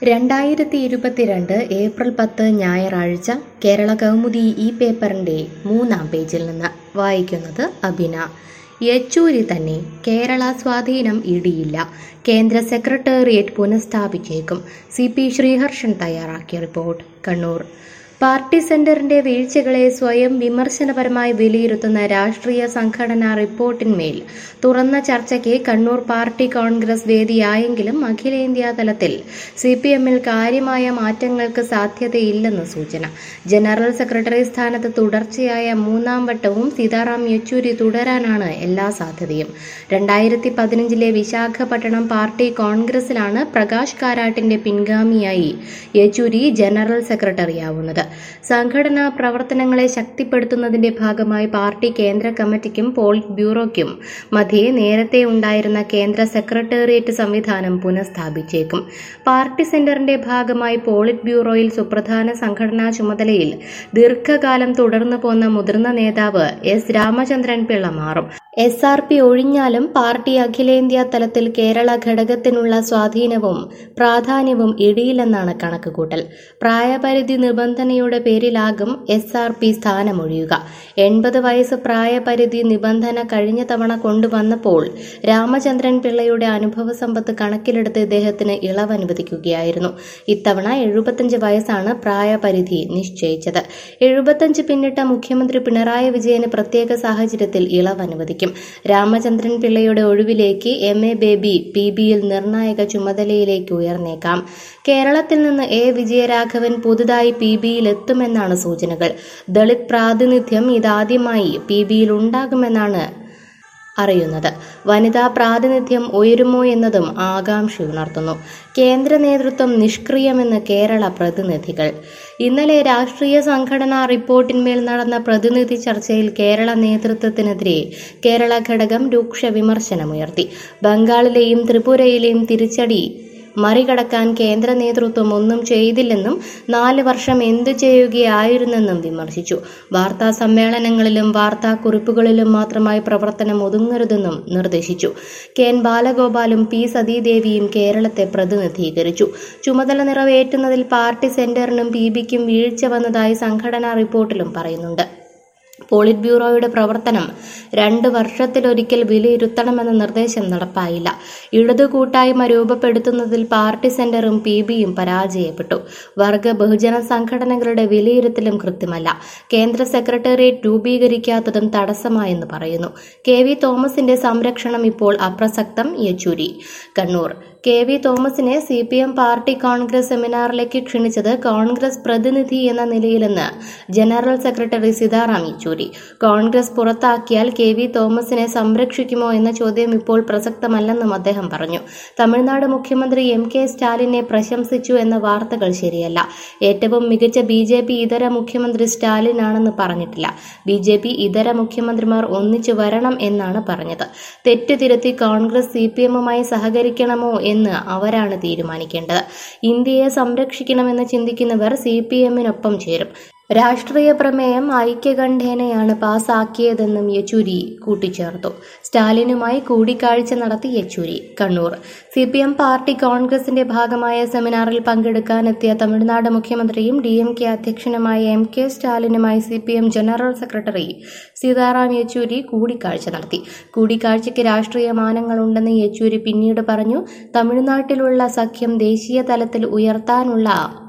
രണ്ടായിരത്തി ഇരുപത്തിരണ്ട് ഏപ്രിൽ പത്ത് ഞായറാഴ്ച കേരള കൗമുദി ഈ പേപ്പറിന്റെ മൂന്നാം പേജിൽ നിന്ന് വായിക്കുന്നത് അബിന യെച്ചൂരി തന്നെ കേരള സ്വാധീനം ഇടിയില്ല കേന്ദ്ര സെക്രട്ടേറിയറ്റ് പുനഃസ്ഥാപിച്ചേക്കും സി പി ശ്രീഹർഷൻ തയ്യാറാക്കിയ റിപ്പോർട്ട് കണ്ണൂർ പാർട്ടി സെന്ററിന്റെ വീഴ്ചകളെ സ്വയം വിമർശനപരമായി വിലയിരുത്തുന്ന രാഷ്ട്രീയ സംഘടനാ റിപ്പോർട്ടിന്മേൽ തുറന്ന ചർച്ചയ്ക്ക് കണ്ണൂർ പാർട്ടി കോൺഗ്രസ് വേദിയായെങ്കിലും അഖിലേന്ത്യാ തലത്തിൽ സി പി എമ്മിൽ കാര്യമായ മാറ്റങ്ങൾക്ക് സാധ്യതയില്ലെന്ന് സൂചന ജനറൽ സെക്രട്ടറി സ്ഥാനത്ത് തുടർച്ചയായ മൂന്നാം വട്ടവും സീതാറാം യെച്ചൂരി തുടരാനാണ് എല്ലാ സാധ്യതയും രണ്ടായിരത്തി പതിനഞ്ചിലെ വിശാഖപട്ടണം പാർട്ടി കോൺഗ്രസിലാണ് പ്രകാശ് കാരാട്ടിന്റെ പിൻഗാമിയായി യെച്ചൂരി ജനറൽ സെക്രട്ടറിയാവുന്നത് സംഘടനാ പ്രവർത്തനങ്ങളെ ശക്തിപ്പെടുത്തുന്നതിന്റെ ഭാഗമായി പാർട്ടി കേന്ദ്ര കമ്മിറ്റിക്കും പോളിറ്റ് ബ്യൂറോയ്ക്കും മധ്യേ നേരത്തെ ഉണ്ടായിരുന്ന കേന്ദ്ര സെക്രട്ടേറിയറ്റ് സംവിധാനം പുനഃസ്ഥാപിച്ചേക്കും പാർട്ടി സെന്ററിന്റെ ഭാഗമായി പോളിറ്റ് ബ്യൂറോയിൽ സുപ്രധാന സംഘടനാ ചുമതലയിൽ ദീർഘകാലം തുടർന്നു പോന്ന മുതിർന്ന നേതാവ് എസ് രാമചന്ദ്രൻ പിള്ള മാറും എസ് ആർ പി ഒഴിഞ്ഞാലും പാർട്ടി അഖിലേന്ത്യാ തലത്തിൽ കേരള ഘടകത്തിനുള്ള സ്വാധീനവും പ്രാധാന്യവും ഇടിയില്ലെന്നാണ് കണക്കുകൂട്ടൽ പ്രായപരിധി നിബന്ധനയുടെ പേരിലാകും എസ് ആർ പി സ്ഥാനമൊഴിയുക എൺപത് വയസ്സ് പ്രായപരിധി നിബന്ധന കഴിഞ്ഞ തവണ കൊണ്ടുവന്നപ്പോൾ രാമചന്ദ്രൻ പിള്ളയുടെ അനുഭവ സമ്പത്ത് കണക്കിലെടുത്ത് ഇദ്ദേഹത്തിന് ഇളവ് അനുവദിക്കുകയായിരുന്നു ഇത്തവണ എഴുപത്തഞ്ച് വയസ്സാണ് പ്രായപരിധി നിശ്ചയിച്ചത് എഴുപത്തഞ്ച് പിന്നിട്ട മുഖ്യമന്ത്രി പിണറായി വിജയന് പ്രത്യേക സാഹചര്യത്തിൽ ഇളവ് അനുവദിക്കും രാമചന്ദ്രൻ പിള്ളയുടെ ഒഴിവിലേക്ക് എം എ ബേബി പി ബിയിൽ നിർണായക ചുമതലയിലേക്ക് ഉയർന്നേക്കാം കേരളത്തിൽ നിന്ന് എ വിജയരാഘവൻ പുതുതായി പി ബിയിൽ എത്തുമെന്നാണ് സൂചനകൾ ദളിത് പ്രാതിനിധ്യം ഇതാദ്യമായി പി ബിയിൽ ഉണ്ടാകുമെന്നാണ് അറിയുന്നത് വനിതാ പ്രാതിനിധ്യം ഉയരുമോ എന്നതും ആകാംക്ഷയുണർത്തുന്നു കേന്ദ്ര നേതൃത്വം നിഷ്ക്രിയമെന്ന് കേരള പ്രതിനിധികൾ ഇന്നലെ രാഷ്ട്രീയ സംഘടനാ റിപ്പോർട്ടിന്മേൽ നടന്ന പ്രതിനിധി ചർച്ചയിൽ കേരള നേതൃത്വത്തിനെതിരെ കേരള ഘടകം രൂക്ഷ വിമർശനമുയർത്തി ബംഗാളിലെയും ത്രിപുരയിലെയും തിരിച്ചടി മറികടക്കാൻ കേന്ദ്ര നേതൃത്വം ഒന്നും ചെയ്തില്ലെന്നും നാല് വർഷം എന്തു ചെയ്യുകയായിരുന്നെന്നും വിമർശിച്ചു വാർത്താ സമ്മേളനങ്ങളിലും വാർത്താക്കുറിപ്പുകളിലും മാത്രമായി പ്രവർത്തനം ഒതുങ്ങരുതെന്നും നിർദ്ദേശിച്ചു കെ എൻ ബാലഗോപാലും പി സതീദേവിയും കേരളത്തെ പ്രതിനിധീകരിച്ചു ചുമതല നിറവേറ്റുന്നതിൽ പാർട്ടി സെന്ററിനും പി ബിക്കും വീഴ്ച വന്നതായി സംഘടനാ റിപ്പോർട്ടിലും പറയുന്നുണ്ട് പോളിറ്റ് ബ്യൂറോയുടെ പ്രവർത്തനം രണ്ട് വർഷത്തിലൊരിക്കൽ വിലയിരുത്തണമെന്ന നിർദ്ദേശം നടപ്പായില്ല ഇടതു കൂട്ടായ്മ രൂപപ്പെടുത്തുന്നതിൽ പാർട്ടി സെന്ററും പി ബിയും പരാജയപ്പെട്ടു വർഗ ബഹുജന സംഘടനകളുടെ വിലയിരുത്തലും കൃത്യമല്ല കേന്ദ്ര സെക്രട്ടേറിയറ്റ് രൂപീകരിക്കാത്തതും തടസ്സമായെന്ന് പറയുന്നു കെ വി തോമസിന്റെ സംരക്ഷണം ഇപ്പോൾ അപ്രസക്തം യെച്ചൂരി കണ്ണൂർ കെ വി തോമസിനെ C P M party Congress സെമിനാറിലേക്ക് ക്ഷണിച്ചത് കോൺഗ്രസ് പ്രതിനിധി എന്ന നിലയിലെന്ന് general secretary Sitaram Yechury Congress പുറത്താക്കിയാൽ കെ വി തോമസിനെ സംരക്ഷിക്കുമോ എന്ന ചോദ്യം ഇപ്പോൾ പ്രസക്തമല്ലെന്നും അദ്ദേഹം പറഞ്ഞു തമിഴ്നാട് മുഖ്യമന്ത്രി എം കെ സ്റ്റാലിനെ പ്രശംസിച്ചു എന്ന വാർത്തകൾ ശരിയല്ല ഏറ്റവും മികച്ച ബി ജെ പി ഇതര മുഖ്യമന്ത്രി സ്റ്റാലിനാണെന്ന് പറഞ്ഞിട്ടില്ല ബി ജെ പി ഇതര മുഖ്യമന്ത്രിമാർ ഒന്നിച്ചു വരണം എന്നാണ് പറഞ്ഞത് തെറ്റ് തിരുത്തി കോൺഗ്രസ് സി പി എമ്മുമായി സഹകരിക്കണമോ എന്ന് അവരാണ് തീരുമാനിക്കേണ്ടത് ഇന്ത്യയെ സംരക്ഷിക്കണമെന്ന് ചിന്തിക്കുന്നവർ സി പി എമ്മിനൊപ്പം ചേരും രാഷ്ട്രീയ പ്രമേയം ഐക്യകണ്ഠേനയാണ് പാസാക്കിയതെന്നും യെച്ചൂരി കൂട്ടിച്ചേർത്തു സ്റ്റാലിനുമായി കൂടിക്കാഴ്ച നടത്തി Yechury Kannur C P M party കോൺഗ്രസിന്റെ ഭാഗമായ സെമിനാറിൽ പങ്കെടുക്കാനെത്തിയ തമിഴ്നാട് മുഖ്യമന്ത്രിയും ഡി എം കെ അധ്യക്ഷനുമായ എം കെ സ്റ്റാലിനുമായി C P M general secretary Sitaram Yechury കൂടിക്കാഴ്ച നടത്തി കൂടിക്കാഴ്ചയ്ക്ക് രാഷ്ട്രീയ മാനങ്ങളുണ്ടെന്ന് യെച്ചൂരി പിന്നീട് പറഞ്ഞു തമിഴ്നാട്ടിലുള്ള സഖ്യം ദേശീയ തലത്തിൽ ഉയർത്താനുള്ള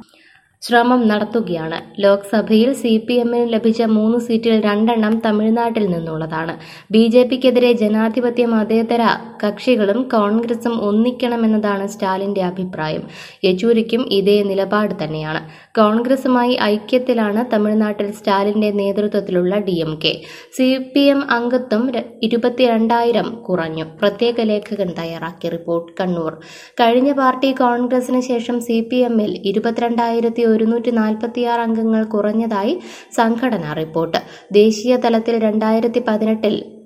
ശ്രമം നടത്തുകയാണ് ലോക്സഭയിൽ സി പി എമ്മിന് ലഭിച്ച മൂന്ന് സീറ്റിൽ രണ്ടെണ്ണം തമിഴ്നാട്ടിൽ നിന്നുള്ളതാണ് ബി ജെ പിക്കെതിരെ ജനാധിപത്യ മതേതര കക്ഷികളും കോൺഗ്രസും ഒന്നിക്കണമെന്നതാണ് സ്റ്റാലിന്റെ അഭിപ്രായം യെച്ചൂരിക്കും ഇതേ നിലപാട് തന്നെയാണ് കോൺഗ്രസുമായി ഐക്യത്തിലാണ് തമിഴ്നാട്ടിൽ സ്റ്റാലിന്റെ നേതൃത്വത്തിലുള്ള D M K C P M അംഗത്വം ഇരുപത്തിരണ്ടായിരം കുറഞ്ഞു പ്രത്യേക ലേഖകൻ തയ്യാറാക്കിയ റിപ്പോർട്ട് കണ്ണൂർ കഴിഞ്ഞ പാർട്ടി കോൺഗ്രസിന് ശേഷം സി പി എമ്മിൽ ഇരുപത്തിരണ്ടായിരത്തി ഒരുന്നൂറ്റി നാൽപ്പത്തിയാറ് അംഗങ്ങൾ കുറഞ്ഞതായി സംഘടനാ റിപ്പോർട്ട് ദേശീയ തലത്തിൽ രണ്ടായിരത്തി പതിനെട്ടിൽ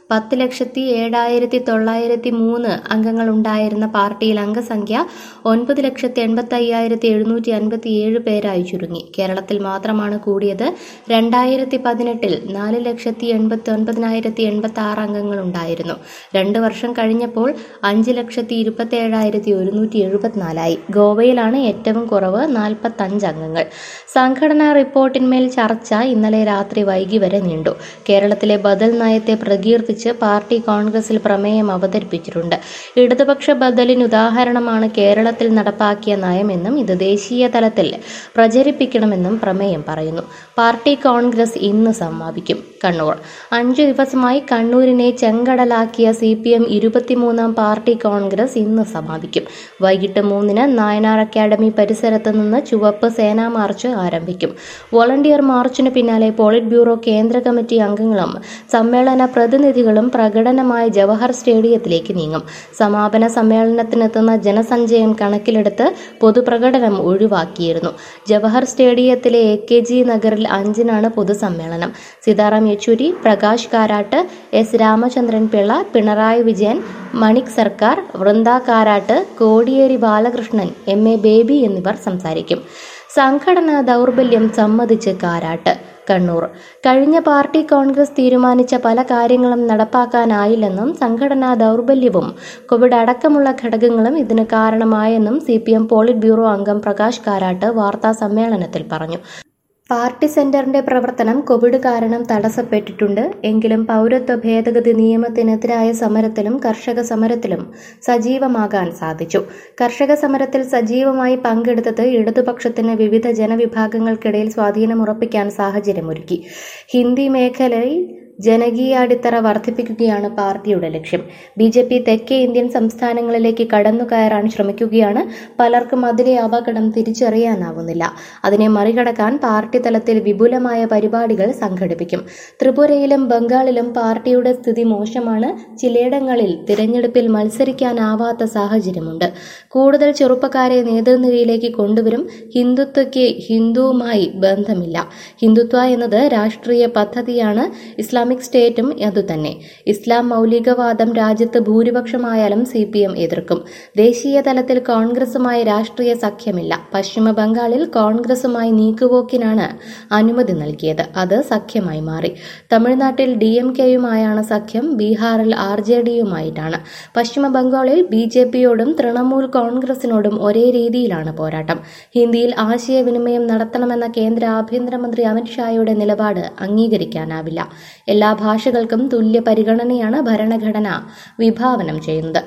പത്ത് ലക്ഷത്തി ഏഴായിരത്തി തൊള്ളായിരത്തി മൂന്ന് അംഗങ്ങളുണ്ടായിരുന്ന പാർട്ടിയിൽ അംഗസംഖ്യ ഒൻപത് ലക്ഷത്തി എൺപത്തി അയ്യായിരത്തി എഴുന്നൂറ്റി അൻപത്തി ഏഴ് പേരായി ചുരുങ്ങി കേരളത്തിൽ മാത്രമാണ് കൂടിയത് രണ്ടായിരത്തി പതിനെട്ടിൽ നാല് ലക്ഷത്തി എൺപത്തി ഒൻപതിനായിരത്തി എൺപത്തി ആറ് അംഗങ്ങളുണ്ടായിരുന്നു രണ്ട് വർഷം കഴിഞ്ഞപ്പോൾ അഞ്ച് ലക്ഷത്തി ഇരുപത്തി ഏഴായിരത്തി ഒരുന്നൂറ്റി എഴുപത്തിനാലായി ഗോവയിലാണ് ഏറ്റവും കുറവ് നാൽപ്പത്തഞ്ച് അംഗങ്ങൾ സംഘടനാ റിപ്പോർട്ടിന്മേൽ ചർച്ച ഇന്നലെ രാത്രി വൈകി വരെ നീണ്ടു കേരളത്തിലെ ബദൽ നയത്തെ പ്രകീർത്തിച്ച് പാർട്ടി കോൺഗ്രസിൽ പ്രമേയം അവതരിപ്പിച്ചിട്ടുണ്ട് ഇടതുപക്ഷ ബദലിന് ഉദാഹരണമാണ് കേരളത്തിൽ നടപ്പാക്കിയ നയമെന്നും ഇത് ദേശീയ തലത്തിൽ പ്രചരിപ്പിക്കണമെന്നും പ്രമേയം പറയുന്നു പാർട്ടി കോൺഗ്രസ് ഇന്ന് സമാപിക്കും കണ്ണൂർ അഞ്ചു ദിവസമായി കണ്ണൂരിനെ ചെങ്കടലാക്കിയ സി പി എം ഇരുപത്തിമൂന്നാം പാർട്ടി കോൺഗ്രസ് ഇന്ന് സമാപിക്കും വൈകിട്ട് മൂന്നിന് നായനാർ അക്കാദമി പരിസരത്ത് നിന്ന് ചുവപ്പ് സേനാ മാർച്ച് ആരംഭിക്കും വോളണ്ടിയർ മാർച്ചിന് പിന്നാലെ പോളിറ്റ് ബ്യൂറോ കേന്ദ്ര കമ്മിറ്റി അംഗങ്ങളും സമ്മേളന പ്രതിനിധികളും പ്രകടനമായ ജവഹർ സ്റ്റേഡിയത്തിലേക്ക് നീങ്ങും സമാപന സമ്മേളനത്തിനെത്തുന്ന ജനസഞ്ചയം കണക്കിലെടുത്ത് പൊതുപ്രകടനം ഒഴിവാക്കിയിരുന്നു ജവഹർ സ്റ്റേഡിയത്തിലെ എ കെ ജി നഗറിൽ അഞ്ചിനാണ് പൊതുസമ്മേളനം Sitaram Yechury Prakash Karat S Ramachandran Pillai Pinarayi Vijayan Manik Sarkar Brinda Karat Kodiyeri Balakrishnan M A Baby എന്നിവർ സംസാരിക്കും സംഘടനാ ദൗർബല്യം സമ്മതിച്ച് കാരാട്ട് കണ്ണൂർ കഴിഞ്ഞ പാർട്ടി കോൺഗ്രസ് തീരുമാനിച്ച പല കാര്യങ്ങളും നടപ്പാക്കാനായില്ലെന്നും സംഘടനാ ദൗർബല്യവും കോവിഡ് അടക്കമുള്ള ഘടകങ്ങളും ഇതിന് കാരണമായെന്നും C P M polit bureau അംഗം പ്രകാശ് കാരാട്ട് വാർത്താ സമ്മേളനത്തിൽ പറഞ്ഞു പാർട്ടി സെന്ററിന്റെ പ്രവർത്തനം കോവിഡ് കാരണം തടസ്സപ്പെട്ടിട്ടുണ്ട് എങ്കിലും പൗരത്വ ഭേദഗതി നിയമത്തിനെതിരായ സമരത്തിലും കർഷക സമരത്തിലും സജീവമാകാൻ സാധിച്ചു കർഷക സമരത്തിൽ സജീവമായി പങ്കെടുത്തത് ഇടതുപക്ഷത്തിന് വിവിധ ജനവിഭാഗങ്ങൾക്കിടയിൽ സ്വാധീനമുറപ്പിക്കാൻ സാഹചര്യമൊരുക്കി ഹിന്ദി മേഖലയിൽ ജനകീയ അടിത്തറ വർദ്ധിപ്പിക്കുകയാണ് പാർട്ടിയുടെ ലക്ഷ്യം ബി ജെ പി തെക്കേ ഇന്ത്യൻ സംസ്ഥാനങ്ങളിലേക്ക് കടന്നുകയറാൻ ശ്രമിക്കുകയാണ് പലർക്കും അതിലെ അപകടം തിരിച്ചറിയാനാവുന്നില്ല അതിനെ മറികടക്കാൻ പാർട്ടി തലത്തിൽ വിപുലമായ പരിപാടികൾ സംഘടിപ്പിക്കും ത്രിപുരയിലും ബംഗാളിലും പാർട്ടിയുടെ സ്ഥിതി മോശമാണ് ചിലയിടങ്ങളിൽ തിരഞ്ഞെടുപ്പിൽ മത്സരിക്കാനാവാത്ത സാഹചര്യമുണ്ട് കൂടുതൽ ചെറുപ്പക്കാരെ നേതൃനിരയിലേക്ക് കൊണ്ടുവരും ഹിന്ദുത്വയ്ക്ക് ഹിന്ദുവുമായി ബന്ധമില്ല ഹിന്ദുത്വ എന്നത് രാഷ്ട്രീയ പദ്ധതിയാണ് ഇസ്ലാമിക് സ്റ്റേറ്റും അതുതന്നെ ഇസ്ലാം മൗലികവാദം രാജ്യത്ത് ഭൂരിപക്ഷമായാലും സി പി എം എതിർക്കും ദേശീയ തലത്തിൽ കോൺഗ്രസുമായി രാഷ്ട്രീയ സഖ്യമില്ല പശ്ചിമ ബംഗാളിൽ കോൺഗ്രസുമായി നീക്കുപോക്കിനാണ് അനുമതി നൽകിയത് അത് സഖ്യമായി മാറി തമിഴ്നാട്ടിൽ ഡി എം കെയുമായാണ് സഖ്യം ബീഹാറിൽ ആർ ജെ ഡിയുമായിട്ടാണ് പശ്ചിമ ബംഗാളിൽ ബി ജെ പിയോടും തൃണമൂൽ കോൺഗ്രസിനോടും ഒരേ രീതിയിലാണ് പോരാട്ടം ഹിന്ദിയിൽ ആശയവിനിമയം നടത്തണമെന്ന കേന്ദ്ര ആഭ്യന്തരമന്ത്രി അമിത്ഷായുടെ നിലപാട് അംഗീകരിക്കാനാവില്ല എല്ലാ ഭാഷകൾക്കും തുല്യ പരിഗണനയാണ് ഭരണഘടന വിഭാവനം ചെയ്യുന്നത്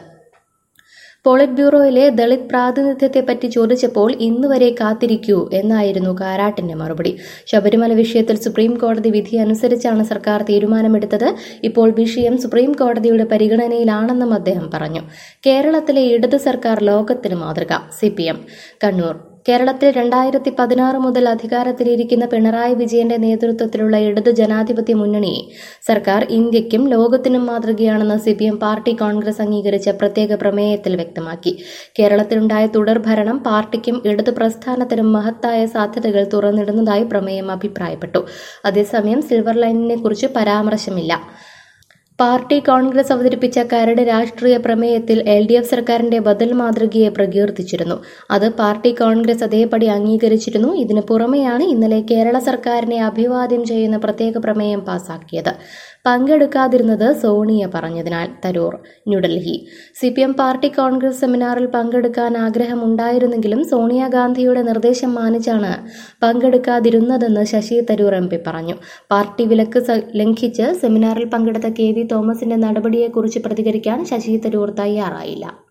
പോളിറ്റ് ബ്യൂറോയിലെ ദളിത് പ്രാതിനിധ്യത്തെപ്പറ്റി ചോദിച്ചപ്പോൾ ഇന്നുവരെ കാത്തിരിക്കൂ എന്നായിരുന്നു കാരാട്ടിന്റെ മറുപടി ശബരിമല വിഷയത്തിൽ സുപ്രീം കോടതി വിധി അനുസരിച്ചാണ് സർക്കാർ തീരുമാനമെടുത്തത് ഇപ്പോൾ വിഷയം സുപ്രീം കോടതിയുടെ പരിഗണനയിലാണെന്നും അദ്ദേഹം പറഞ്ഞു കേരളത്തിലെ ഇടത് സർക്കാർ ലോകത്തിന് മാതൃക സി കണ്ണൂർ കേരളത്തിൽ രണ്ടായിരത്തി പതിനാറ് മുതൽ അധികാരത്തിലിരിക്കുന്ന പിണറായി വിജയന്റെ നേതൃത്വത്തിലുള്ള ഇടത് ജനാധിപത്യ മുന്നണി സർക്കാർ ഇന്ത്യക്കും ലോകത്തിനും മാതൃകയാണെന്ന് C P M party Congress അംഗീകരിച്ച പ്രത്യേക പ്രമേയത്തിൽ വ്യക്തമാക്കി കേരളത്തിലുണ്ടായ തുടർഭരണം പാർട്ടിക്കും ഇടത് പ്രസ്ഥാനത്തിനും മഹത്തായ സാധ്യതകൾ തുറന്നിടുന്നതായി പ്രമേയം അഭിപ്രായപ്പെട്ടു അതേസമയം സിൽവർ ലൈനിനെ കുറിച്ച് പരാമർശമില്ല പാർട്ടി കോൺഗ്രസ് അവതരിപ്പിച്ച കരട് രാഷ്ട്രീയ പ്രമേയത്തിൽ എൽ ഡി എഫ് സർക്കാരിന്റെ ബദൽ മാതൃകയെ പ്രകീർത്തിച്ചിരുന്നു അത് പാർട്ടി കോൺഗ്രസ് അതേപടി അംഗീകരിച്ചിരുന്നു ഇതിനു പുറമെയാണ് ഇന്നലെ കേരള സർക്കാരിനെ അഭിവാദ്യം ചെയ്യുന്ന പ്രത്യേക പ്രമേയം പാസാക്കിയത് പങ്കെടുക്കാതിരുന്നത് സോണിയ പറഞ്ഞതിനാൽ Tharoor New Delhi C P M party congress സെമിനാറിൽ പങ്കെടുക്കാൻ ആഗ്രഹമുണ്ടായിരുന്നെങ്കിലും സോണിയാഗാന്ധിയുടെ നിർദ്ദേശം മാനിച്ചാണ് പങ്കെടുക്കാതിരുന്നതെന്ന് ശശി തരൂർ എം പി പറഞ്ഞു പാർട്ടി വിലക്ക് ലംഘിച്ച് സെമിനാറിൽ പങ്കെടുത്ത കെ വി തോമസിന്റെ നടപടിയെക്കുറിച്ച് പ്രതികരിക്കാൻ ശശി തരൂർ തയ്യാറായില്ല